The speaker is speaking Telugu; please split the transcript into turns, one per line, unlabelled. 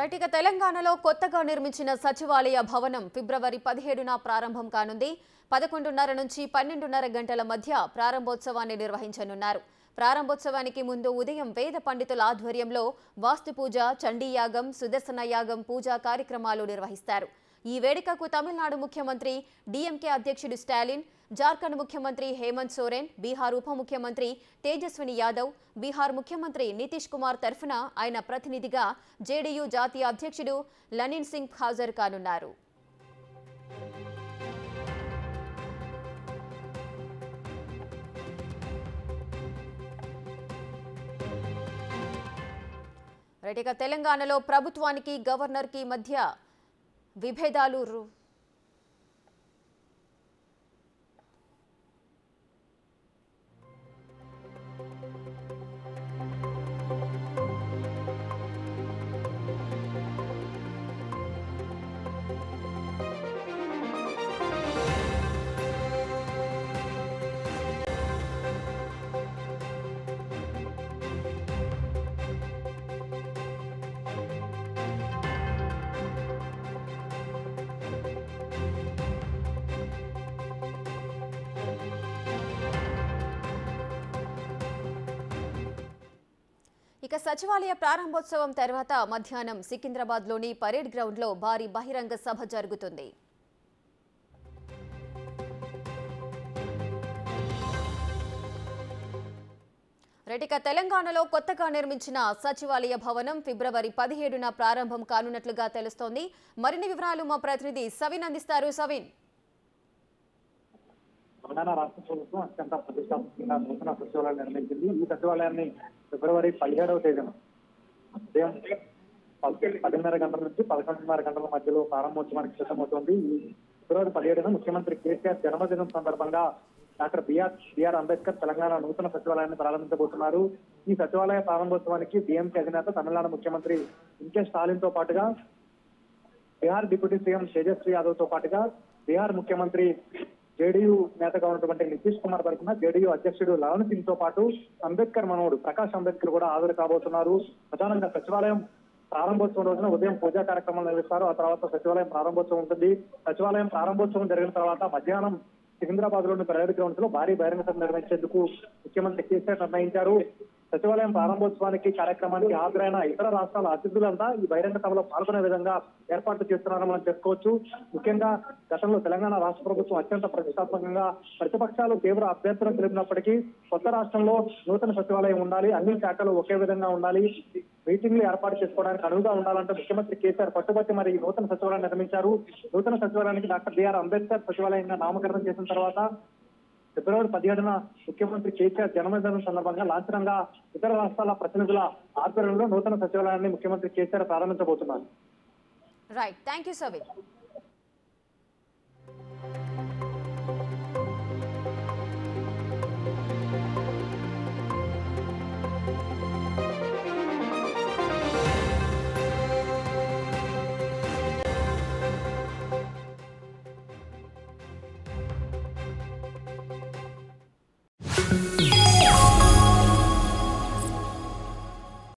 రైట్ ఇక తెలంగాణలో కొత్తగా నిర్మించిన సచివాలయ భవనం ఫిబ్రవరి పదిహేడున ప్రారంభం కానుంది పదకొండున్నర నుంచి పన్నెండున్నర గంటల మధ్య ప్రారంభోత్సవాన్ని నిర్వహించనున్నారు ప్రారంభోత్సవానికి ముందు ఉదయం వేద పండితుల ఆధ్వర్యంలో వాస్తు పూజ చండీయాగం సుదర్శన యాగం పూజా కార్యక్రమాలు నిర్వహిస్తారు ఈ వేడుకకు తమిళనాడు ముఖ్యమంత్రి డీఎంకే అధ్యక్షుడు స్టాలిన్ జార్ఖండ్ ముఖ్యమంత్రి హేమంత్ సోరెన్ బీహార్ ఉప ముఖ్యమంత్రి తేజస్విని యాదవ్ బీహార్ ముఖ్యమంత్రి నితీష్ కుమార్ తరఫున ఆయన ప్రతినిధిగా జేడీయూ జాతీయ అధ్యక్షుడు లనిన్ సింగ్ హాజరు కానున్నారు రైట్ ఇక తెలంగాణలో ప్రభుత్వానికి గవర్నర్కి మధ్య విభేదాలు రు- ఇక సచివాలయ ప్రారంభోత్సవం తర్వాత మధ్యాహ్నం సికింద్రాబాద్లోని పరేడ్ గ్రౌండ్లో భారీ బహిరంగ సభ జరుగుతుంది రెటిక తెలంగాణలో కొత్తగా నిర్మించిన సచివాలయ భవనం ఫిబ్రవరి పదిహేడున ప్రారంభం కానున్నట్లుగా తెలుస్తోంది మరిన్ని వివరాలు మా ప్రతినిధి సవిన్ అందిస్తారు సవిన్
తెలంగాణ రాష్ట్ర ప్రభుత్వం అత్యంత ప్రతిష్టాత్మకంగా నూతన సచివాలయం నిర్మించింది ఈ సచివాలయాన్ని ఫిబ్రవరి పదిహేడవ తేదీన ఉదయం పది- పదిన్నర గంటల నుంచి పదకొండున్నర గంటల మధ్యలో ప్రారంభోత్సవానికి సిద్ధమవుతోంది ఈ ఫిబ్రవరి పదిహేడున ముఖ్యమంత్రి కేసీఆర్ జన్మదినం సందర్భంగా doctor BR BR Ambedkar Telangana నూతన సచివాలయాన్ని ప్రారంభించబోతున్నారు ఈ సచివాలయ ప్రారంభోత్సవానికి డిఎంకే అధినేత తమిళనాడు ముఖ్యమంత్రి ఇంకే స్టాలిన్ తో పాటుగా బీహార్ డిప్యూటీ సీఎం తేజస్వి యాదవ్ తో పాటుగా బీహార్ ముఖ్యమంత్రి జేడీయూ నేతగా ఉన్నటువంటి నితీష్ కుమార్ తరఫున జేడీయూ అధ్యక్షుడు లవన్ సింగ్ తో పాటు అంబేద్కర్ మనవడు ప్రకాష్ అంబేద్కర్ కూడా హాజరు కాబోతున్నారు ప్రధానంగా సచివాలయం ప్రారంభోత్సవం రోజున ఉదయం పూజా కార్యక్రమాలు నిర్వహిస్తారు ఆ తర్వాత సచివాలయం ప్రారంభోత్సవం ఉంటుంది సచివాలయం ప్రారంభోత్సవం జరిగిన తర్వాత మధ్యాహ్నం సికింద్రాబాద్ లోని పరేడ్ గ్రౌండ్స్ లో భారీ బహిరంగ సభ నిర్వహించేందుకు ముఖ్యమంత్రి కేసీఆర్ నిర్ణయించారు సచివాలయం ప్రారంభోత్సవానికి కార్యక్రమానికి హాజరైన ఇతర రాష్ట్రాల అతిథులంతా ఈ బహిరంగ సభలో పాల్గొనే విధంగా ఏర్పాట్లు చేస్తున్నారని మనం చెప్పుకోవచ్చు ముఖ్యంగా గతంలో తెలంగాణ రాష్ట్ర ప్రభుత్వం అత్యంత ప్రతిష్టాత్మకంగా ప్రతిపక్షాలు తీవ్ర అభ్యంతరం తెలిపినప్పటికీ కొత్త రాష్ట్రంలో నూతన సచివాలయం ఉండాలి అన్ని శాఖలు ఒకే విధంగా ఉండాలి మీటింగ్లు ఏర్పాటు చేసుకోవడానికి అనువుగా ఉండాలంటే ముఖ్యమంత్రి కేసీఆర్ పట్టుబట్టి మరి ఈ నూతన సచివాలయం నిర్మించారు నూతన సచివాలయానికి డాక్టర్ బిఆర్ అంబేద్కర్ సచివాలయంగా నామకరణం చేసిన తర్వాత ఫిబ్రవరి పదిహేడున ముఖ్యమంత్రి కేసీఆర్ జన్మదినం సందర్భంగా లాంఛనంగా ఇతర రాష్ట్రాల ప్రతినిధుల ఆధ్వర్యంలో నూతన సచివాలయాన్ని ముఖ్యమంత్రి కేసీఆర్ ప్రారంభించబోతున్నారు
రైట్ థ్యాంక్ యూ సవిన్